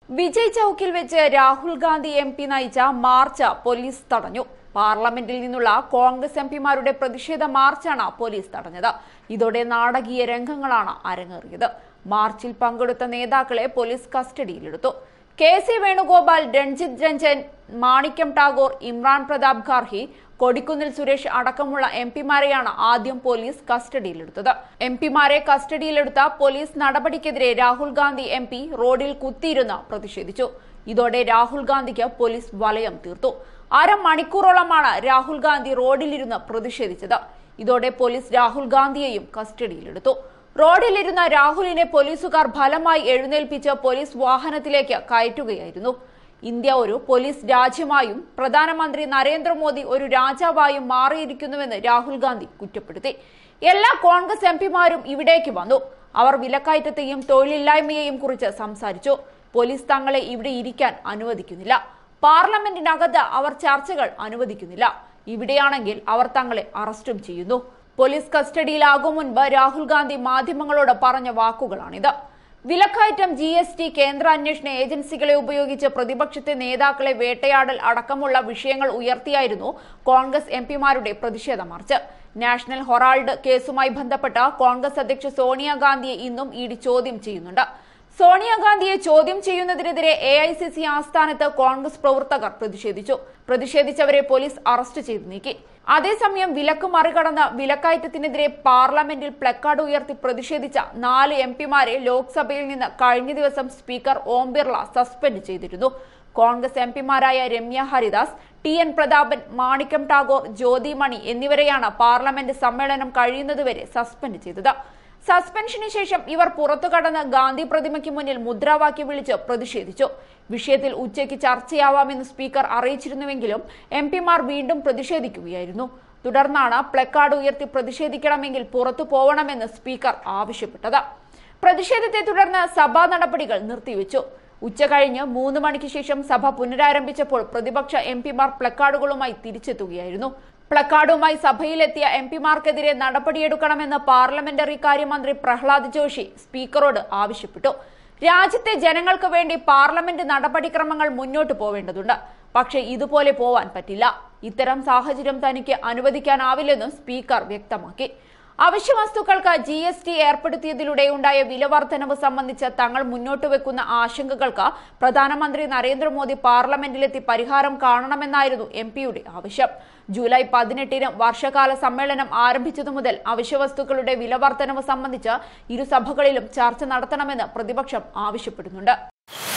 വിജയ് ചൌക്കിൽ വെച്ച് Rahul Gandhi M P നയിച്ച മാർച്ച് പോലീസ് തടഞ്ഞു പാർലമെന്റിൽ നിന്നുള്ള കോൺഗ്രസ് എം പിമാരുടെ പ്രതിഷേധ മാർച്ചാണ് പോലീസ് തടഞ്ഞത് ഇതോടെ നാടകീയ രംഗങ്ങളാണ് അരങ്ങേറിയത് മാർച്ചിൽ പങ്കെടുത്ത നേതാക്കളെ പോലീസ് കസ്റ്റഡിയിലെടുത്തു K C Venugopal Ranjeet Ranjan Manickam Tagore Imran Pratapgarhi Kodikunnil Suresh അടക്കമുള്ള എം പിമാരെയാണ് ആദ്യം പോലീസ് കസ്റ്റഡിയിലെടുത്തത് എം പിമാരെ കസ്റ്റഡിയിലെടുത്ത പോലീസ് നടപടിക്കെതിരെ രാഹുൽ ഗാന്ധി എം പി റോഡിൽ കുത്തിയിരുന്ന് പ്രതിഷേധിച്ചു ഇതോടെ രാഹുൽ ഗാന്ധിക്ക് പോലീസ് വലയം തീർത്തു അരമണിക്കൂറോളമാണ് രാഹുൽ ഗാന്ധി റോഡിലിരുന്ന് പ്രതിഷേധിച്ചത് ഇതോടെ പോലീസ് രാഹുൽ ഗാന്ധിയെയും കസ്റ്റഡിയിലെടുത്തു റോഡിലിരുന്ന രാഹുലിനെ പോലീസുകാർ ഫലമായി എഴുന്നേൽപ്പിച്ച് പോലീസ് വാഹനത്തിലേക്ക് കയറ്റുകയായിരുന്നു ഇന്ത്യ ഒരു പോലീസ് രാജ്യമായും പ്രധാനമന്ത്രി നരേന്ദ്രമോദി ഒരു രാജാവായും മാറിയിരിക്കുന്നുവെന്ന് രാഹുൽ ഗാന്ധി കുറ്റപ്പെടുത്തി എല്ലാ കോൺഗ്രസ് എം പിമാരും ഇവിടേക്ക് വന്നു അവർ വിലക്കയറ്റത്തെയും തൊഴിലില്ലായ്മയെയും കുറിച്ച് സംസാരിച്ചു പോലീസ് തങ്ങളെ ഇവിടെ ഇരിക്കാൻ അനുവദിക്കുന്നില്ല പാർലമെന്റിനകത്ത് അവർ ചർച്ചകൾ അനുവദിക്കുന്നില്ല ഇവിടെയാണെങ്കിൽ അവർ തങ്ങളെ അറസ്റ്റും ചെയ്യുന്നു പോലീസ് കസ്റ്റഡിയിലാകും മുൻപ് രാഹുൽ ഗാന്ധി മാധ്യമങ്ങളോട് പറഞ്ഞ വാക്കുകളാണിത് വിലക്കയറ്റം ജി എസ് ടി കേന്ദ്ര അന്വേഷണ ഏജൻസികളെ ഉപയോഗിച്ച് പ്രതിപക്ഷത്തെ നേതാക്കളെ വേട്ടയാടൽ അടക്കമുള്ള വിഷയങ്ങൾ ഉയർത്തിയായിരുന്നു കോൺഗ്രസ് എം പിമാരുടെ പ്രതിഷേധ മാർച്ച് നാഷണൽ ഹൊറാൾഡ് കേസുമായി ബന്ധപ്പെട്ട കോൺഗ്രസ് അധ്യക്ഷ സോണിയാഗാന്ധിയെ ഇന്നും ഇ ഡി ചോദ്യം ചെയ്യുന്നുണ്ട് സോണിയാഗാന്ധിയെ ചോദ്യം ചെയ്യുന്നതിനെതിരെ എ ഐ സി സി ആസ്ഥാനത്ത് കോൺഗ്രസ് പ്രവർത്തകർ പ്രതിഷേധിച്ചു പ്രതിഷേധിച്ചവരെ പോലീസ് അറസ്റ്റ് ചെയ്തു നീക്കി അതേസമയം വിലക്ക് മറികടന്ന് വിലക്കയറ്റത്തിനെതിരെ പാർലമെന്റിൽ പ്ലക്കാർഡ് ഉയർത്തി പ്രതിഷേധിച്ച നാല് എം പിമാരെ ലോക്സഭയിൽ നിന്ന് കഴിഞ്ഞ ദിവസം സ്പീക്കർ ഓം ബിർള സസ്പെൻഡ് ചെയ്തിരുന്നു കോൺഗ്രസ് എം പിമാരായ Ramya Haridas T N Prathapan Manickam Tagore Jothimani എന്നിവരെയാണ് പാർലമെന്റ് സമ്മേളനം കഴിയുന്നതുവരെ സസ്പെൻഡ് ചെയ്തത് സസ്പെൻഷന് ശേഷം ഇവർ പുറത്തു കടന്ന് ഗാന്ധി പ്രതിമയ്ക്ക് മുന്നിൽ മുദ്രാവാക്യം വിളിച്ച് പ്രതിഷേധിച്ചു വിഷയത്തിൽ ഉച്ചയ്ക്ക് ചർച്ചയാവാമെന്ന് സ്പീക്കർ അറിയിച്ചിരുന്നുവെങ്കിലും എം പിമാർ വീണ്ടും പ്രതിഷേധിക്കുകയായിരുന്നു തുടർന്നാണ് പ്ലക്കാർഡ് ഉയർത്തി പ്രതിഷേധിക്കണമെങ്കിൽ പുറത്തു പോവണമെന്ന് സ്പീക്കർ ആവശ്യപ്പെട്ടത് പ്രതിഷേധത്തെ തുടർന്ന് സഭാ നടപടികൾ നിർത്തിവെച്ചു ഉച്ച കഴിഞ്ഞ് മൂന്ന് മണിക്ക് ശേഷം സഭ പുനരാരംഭിച്ചപ്പോൾ പ്രതിപക്ഷ എം പിമാർ പ്ലക്കാർഡുകളുമായി തിരിച്ചെത്തുകയായിരുന്നു പ്ലക്കാർഡുമായി സഭയിലെത്തിയ എം പിമാർക്കെതിരെ നടപടിയെടുക്കണമെന്ന് പാർലമെന്ററി കാര്യമന്ത്രി പ്രഹ്ലാദ് ജോഷി സ്പീക്കറോട് ആവശ്യപ്പെട്ടു രാജ്യത്തെ ജനങ്ങൾക്ക് വേണ്ടി പാർലമെന്റ് നടപടിക്രമങ്ങൾ മുന്നോട്ട് പോവേണ്ടതുണ്ട് പക്ഷേ ഇതുപോലെ പോവാൻ പറ്റില്ല ഇത്തരം സാഹചര്യം തനിക്ക് അനുവദിക്കാനാവില്ലെന്നും സ്പീക്കർ വ്യക്തമാക്കി അവശ്യ വസ്തുക്കൾക്ക് ജി എസ് ടി ഏർപ്പെടുത്തിയതിലൂടെ ഉണ്ടായ വില വർധനവ് സംബന്ധിച്ച് തങ്ങൾ മുന്നോട്ട് വെക്കുന്ന ആശങ്കകൾക്ക് പ്രധാനമന്ത്രി നരേന്ദ്രമോദി പാർലമെന്റിലെത്തി പരിഹാരം കാണണമെന്നായിരുന്നു എം പിയുടെ ആവശ്യം ജൂലൈ പതിനെട്ടിന് വർഷകാല സമ്മേളനം ആരംഭിച്ചതു മുതൽ അവശ്യ വസ്തുക്കളുടെ വില വർധനവ് സംബന്ധിച്ച് ഇരു സഭകളിലും ചർച്ച നടത്തണമെന്ന് പ്രതിപക്ഷം ആവശ്യപ്പെടുന്നുണ്ട്